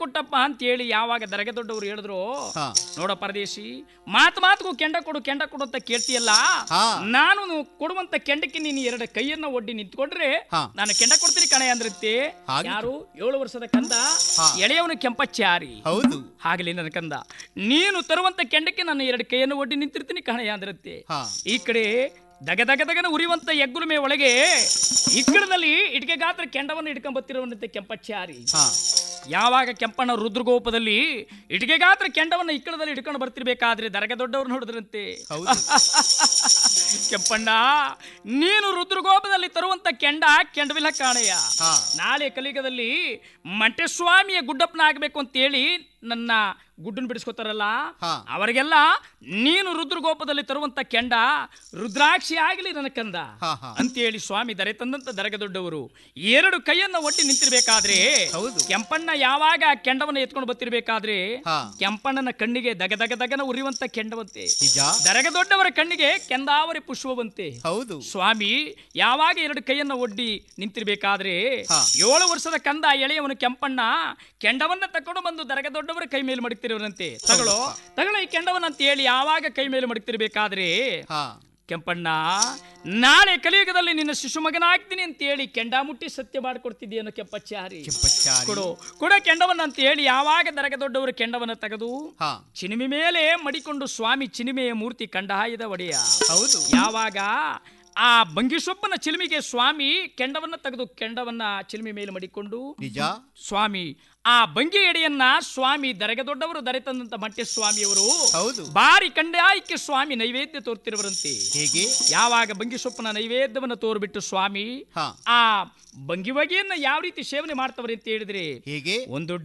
ಕೊಟ್ಟಪ್ಪ ಅಂತ ಹೇಳಿ ಯಾವಾಗ ದರಗೆ ದೊಡ್ಡವರು ಹೇಳಿದ್ರು ಹಾ ನೋಡ ಪರದೇಶಿ ಮಾತು ಮಾತುಗೂ ಕೆಂಡ ಕೊಡು ಕೆಂಡ ಕೊಡು ಅಂತ ಕೇಳ್ತೀಯಲ್ಲ ಹಾ. ನಾನು ಕೊಡುವಂತ ಕೆಂಡಕ್ಕೆ ನೀನು ಎರಡು ಕೈಯನ್ನ ಒಡ್ಡಿ ನಿಂತ್ಕೊಂಡ್ರೆ ಹಾ. ನಾನು ಕೆಂಡ ಕೊಡ್ತೀನಿ ಕಣೆ ಅಂದ್ರತ್ತೆ ಹಾಗೆ? ಯಾರು ಏಳು ವರ್ಷದ ಕಂದ ಹಾ. ಎಳೆಯವನು ಕೆಂಪಚ್ಚಾರಿ ಹೌದು ಆಗಲಿ ನನ್ನ ಕಂದ ನೀನು ತರುವಂತ ಕೆಂಡಕ್ಕೆ ನಾನು ಎರಡು ಕೈಯನ್ನು ಒಡ್ಡಿ ನಿಂತಿರ್ತೀನಿ ಕಣೆ ಅಂದ್ರತ್ತೆ ಹಾ ಈ ಕಡೆ ದಗ ದಗ ದಗನ ಉರಿಯುವಂತ ಎಗ್ಗುಲುಮೆ ಒಳಗೆ ಇಕ್ಕಡದಲ್ಲಿ ಇಟ್ಕೆ ಗಾತ್ರ ಕೆಂಡವನ್ನು ಇಟ್ಕೊಂಡ್ ಬತ್ತಿರುವಂತೆ ಕೆಂಪಚ್ಚಾರಿ ಹಾ ಯಾವಾಗ ಕೆಂಪಣ್ಣ ರುದ್ರಗೋಪದಲ್ಲಿ ಇಟ್ಕೆ ಗಾತ್ರ ಕೆಂಡವನ್ನು ಇಕ್ಕಡದಲ್ಲಿ ಇಟ್ಕೊಂಡು ಬರ್ತಿರ್ಬೇಕಾದ್ರೆ ದರಗ ದೊಡ್ಡವ್ರು ನೋಡಿದ್ರಂತೆ ಹೌದು ಕೆಂಪಣ್ಣ ನೀನು ರುದ್ರಗೋಪದಲ್ಲಿ ತರುವಂತ ಕೆಂಡ ಕೆಂಡವಿಲ್ಲ ಕಾಣಯ್ಯ ಹಾ ನಾಳೆ ಕಲಿಯುಗದಲ್ಲಿ ಮಂಟೇಸ್ವಾಮಿಯ ಗುಡ್ಡಪ್ಪನ ಆಗ್ಬೇಕು ಅಂತೇಳಿ ನನ್ನ ಗುಡ್ಡನ್ನು ಬಿಡಿಸ್ಕೊತಾರಲ್ಲ ಹಾ. ಅವರಿಗೆಲ್ಲ ನೀನು ರುದ್ರಗೋಪದಲ್ಲಿ ತರುವಂತ ಕೆಂಡ ರುದ್ರಾಕ್ಷಿ ಆಗಲಿ ನನ್ನ ಕಂದ ಹಾ, ಹಾ. ಅಂತೇಳಿ ಸ್ವಾಮಿ ದರೆ ತಂದಂತ ದರಗ ದೊಡ್ಡವರು ಎರಡು ಕೈಯನ್ನ ಒಟ್ಟಿ ನಿಂತಿರ್ಬೇಕಾದ್ರೆ ಹೌದು. ಕೆಂಪಣ್ಣ ಯಾವಾಗ ಆ ಕೆಂಡವನ್ನು ಎತ್ಕೊಂಡು ಬರ್ತಿರ್ಬೇಕಾದ್ರೆ ಹಾ. ಕೆಂಪಣ್ಣನ ಕಣ್ಣಿಗೆ ದಗ ದಗ ದಗನ ಉರಿಯುವಂತ ಕೆಂಡವಂತೆ ನಿಜ ದರಗ ದೊಡ್ಡವರ ಕಣ್ಣಿಗೆ ಕೆಂದಾವರಿ ಪುಷ್ಪವಂತೆ ಹೌದು ಸ್ವಾಮಿ ಯಾವಾಗ ಎರಡು ಕೈಯನ್ನ ಒಡ್ಡಿ ನಿಂತಿರ್ಬೇಕಾದ್ರೆ ಹಾ. ಏಳು ವರ್ಷದ ಕಂದ ಎಳೆಯವನು ಕೆಂಪಣ್ಣ ಕೆಂಡವನ್ನ ತಕೊಂಡು ಬಂದು ದರಗ ದೊಡ್ಡವರ ಕೈ ಮೇಲೆ ಮಡಗ್ತಿರೋರಂತೆ ತಗೊಳ್ಳೋ ತಗೊಳ್ಳೋ ಈ ಕೆಂಡವನ್ನ ಅಂತ ಹೇಳಿ ಯಾವಾಗ ಕೈ ಮೇಲೆ ಮಡಗ್ತಿರ್ಬೇಕಾದ್ರೆ ಹಾ ಕೆಂಪಣ್ಣ ನಾಳೆ ಕಲಿಯುಗದಲ್ಲಿ ನಿನ್ನ ಶಿಶು ಮಗನಾಗ್ತೀನಿ ಅಂತ ಹೇಳಿ ಕೆಂಡ ಮುಟ್ಟಿ ಸತ್ಯ ಮಾಡಿಕೊಡ್ತಿದ್ದೀಯನೋ ಕೆಂಪಚ್ಚಾರಿ ಕೆಂಪಚ್ಚಾರಿ ಕೊಡು ಕೊಡೋ ಕೆಂಡವನ್ನ ಅಂತ ಹೇಳಿ ಯಾವಾಗ ದರಗ ದೊಡ್ಡವರು ಕೆಂಡವನ್ನ ತೆಗೆದು ಹಾ ಚಿನಿಮೆ ಮೇಲೆ ಮಡಿಕೊಂಡು ಸ್ವಾಮಿ ಚಿನಿಮೆಯ ಮೂರ್ತಿ ಕಂಡಹಾಯದ ಒಡೆಯ ಹೌದು ಯಾವಾಗ ಆ ಬಂಗಿಸೊಪ್ಪನ ಚಿಲುಮಿಗೆ ಸ್ವಾಮಿ ಕೆಂಡವನ್ನ ತೆಗೆದು ಕೆಂಡವನ್ನ ಚಿಲುಮೆ ಮೇಲೆ ಮಡಿಕೊಂಡು ನಿಜ ಸ್ವಾಮಿ ಆ ಬಂಗಿ ಎಡೆಯನ್ನ ಸ್ವಾಮಿ ದರಗ ದೊಡ್ಡವರು ದರೆ ತಂದಂತ ಮಟ್ಟೆ ಸ್ವಾಮಿಯವರು ಹೌದು ಬಾರಿ ಕಂಡಾಯಕ್ಕೆ ಸ್ವಾಮಿ ನೈವೇದ್ಯ ತೋರ್ತಿರುವರಂತೆ ಹೇಗೆ ಯಾವಾಗ ಬಂಗಿಸೊಪ್ಪನ ನೈವೇದ್ಯವನ್ನು ತೋರ್ಬಿಟ್ಟು ಸ್ವಾಮಿ ಹಾ ಆ ಬಂಗಿ ಬಗೆಯನ್ನ ಯಾವ ರೀತಿ ಸೇವನೆ ಮಾಡ್ತವ್ರೆ ಅಂತ ಹೇಳಿದ್ರೆ ಹೇಗೆ ಒಂದು